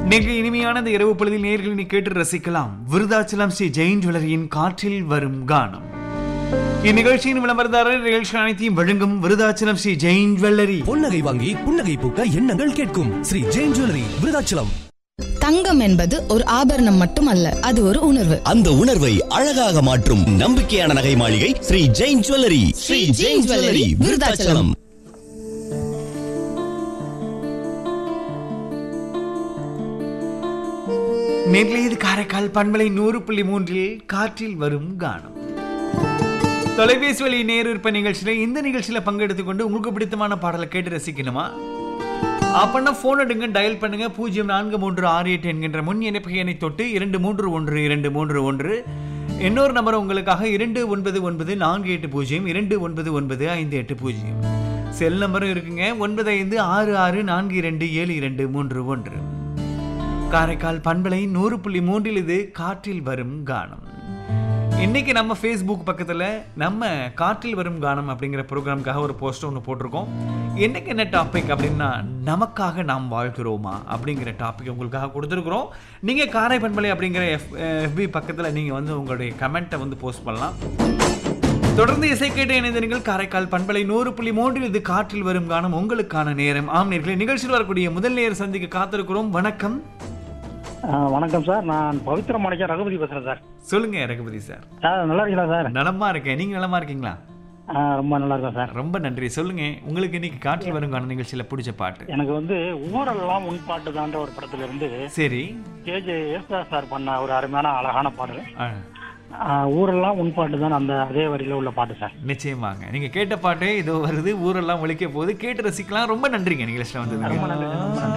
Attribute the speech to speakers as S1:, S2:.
S1: நேற்று இனிமையான இந்த இரவு பொழுதில் நேர்களை நீ கேட்டு ரசிக்கலாம் விருதாச்சலம் ஸ்ரீ ஜெயின் ஜுவல்லரியின் காற்றில் வரும் கானம் இந்நிகழ்ச்சியின் விளம்பரதாரர் நிகழ்ச்சி அனைத்தையும் வழங்கும் விருதாச்சலம் ஸ்ரீ ஜெயின் ஜுவல்லரி
S2: பொன்னகை வாங்கி புன்னகை பூக்க எண்ணங்கள் கேட்கும் ஸ்ரீ ஜெயின் ஜுவல்லரி விருதாச்சலம்
S3: தங்கம் என்பது ஒரு ஆபரணம் மட்டுமல்ல அது ஒரு உணர்வு
S4: அந்த உணர்வை அழகாக மாற்றும் நம்பிக்கையான நகை மாளிகை ஸ்ரீ ஜெயின் ஜுவல்லரி ஸ்ரீ ஜெயின் ஜுவல்லரி விருதாச்சலம்
S1: நேரிலே இது காரைக்கால் பண்பலை நூறு புள்ளி மூன்றில் காற்றில் வரும் கானம் தொலைபேசி வழி நேரு இருப்ப நிகழ்ச்சியில இந்த நிகழ்ச்சியில பங்கெடுத்துக் கொண்டு உங்களுக்கு பிடித்தமான பாடலை கேட்டு ரசிக்கணுமா அப்பன்னா போன் எடுங்க டயல் பண்ணுங்க பூஜ்ஜியம் நான்கு மூன்று ஆறு எட்டு என்கின்ற முன் இணைப்பு எண்ணை தொட்டு இரண்டு மூன்று ஒன்று இரண்டு மூன்று ஒன்று இன்னொரு நம்பர் உங்களுக்காக இரண்டு ஒன்பது ஒன்பது நான்கு எட்டு பூஜ்ஜியம் இரண்டு ஒன்பது ஒன்பது ஐந்து எட்டு பூஜ்ஜியம் செல் நம்பரும் இருக்குங்க ஒன்பது ஐந்து ஆறு ஆறு நான்கு இரண்டு ஏழு இரண்டு மூன்று ஒன்று காரைக்கால் பண்பலை நூறு புள்ளி மூன்றில் இது காற்றில் வரும் கானம் இன்னைக்கு நம்ம ஃபேஸ்புக் பக்கத்தில் நம்ம காற்றில் வரும் கானம் அப்படிங்கிற ப்ரோக்ராமுக்காக ஒரு போஸ்டர் ஒன்று போட்டிருக்கோம் என்னைக்கு என்ன டாபிக் அப்படின்னா நமக்காக நாம் வாழ்கிறோமா அப்படிங்கிற டாபிக் உங்களுக்காக கொடுத்துருக்குறோம் நீங்கள் காரை பண்பலை அப்படிங்கிற எஃப் எஃபி பக்கத்தில் நீங்கள் வந்து உங்களுடைய கமெண்ட்டை வந்து போஸ்ட் பண்ணலாம் தொடர்ந்து இசை கேட்டு இணைந்தீர்கள் காரைக்கால் பண்பலை நூறு புள்ளி மூன்றில் இது காற்றில் வரும் கானம் உங்களுக்கான நேரம் ஆம் நேர்களை நிகழ்ச்சியில் வரக்கூடிய முதல் நேர் சந்திக்க காத்திருக்கிறோம் வணக்கம்
S5: ஆ, வணக்கம் சார் நான் பவித்ர மாணிக்கம் ரகுபதி பேசுறேன் சார்
S1: சொல்லுங்க ரகுபதி சார்
S5: சார் நல்லா இருக்கீங்களா சார்
S1: நலமா இருக்கேன் நீங்க நலமா இருக்கீங்களா
S5: ஆ, ரொம்ப நல்லா இருக்கேன் சார்
S1: ரொம்ப நன்றி சொல்லுங்க உங்களுக்கு இன்னைக்கு காற்றில் வரும் கான நிகழ்ச்சியில பிடிச்ச பாட்டு
S5: எனக்கு வந்து ஊரெல்லாம் உன் பாட்டு தான்ற ஒரு படத்துல இருந்து
S1: சரி
S5: கேஜே யேசுதாஸ் சார் பண்ண ஒரு அருமையான அழகான பாடல்
S1: ஆ,
S5: ஆ, ஊரெல்லாம் உன் பாட்டு தான் அந்த அதே வரியில உள்ள பாட்டு சார்
S1: நிச்சயமாங்க நீங்க கேட்ட பாட்டே இதோ வருது ஊரெல்லாம் ஒழிக்க போகுது கேட்டு ரசிக்கலாம் ரொம்ப நன்றிங்க நிகழ்ச்சியில வந்ததுக்கு
S5: ரொம்ப நன்றி ரொம்ப நன்றி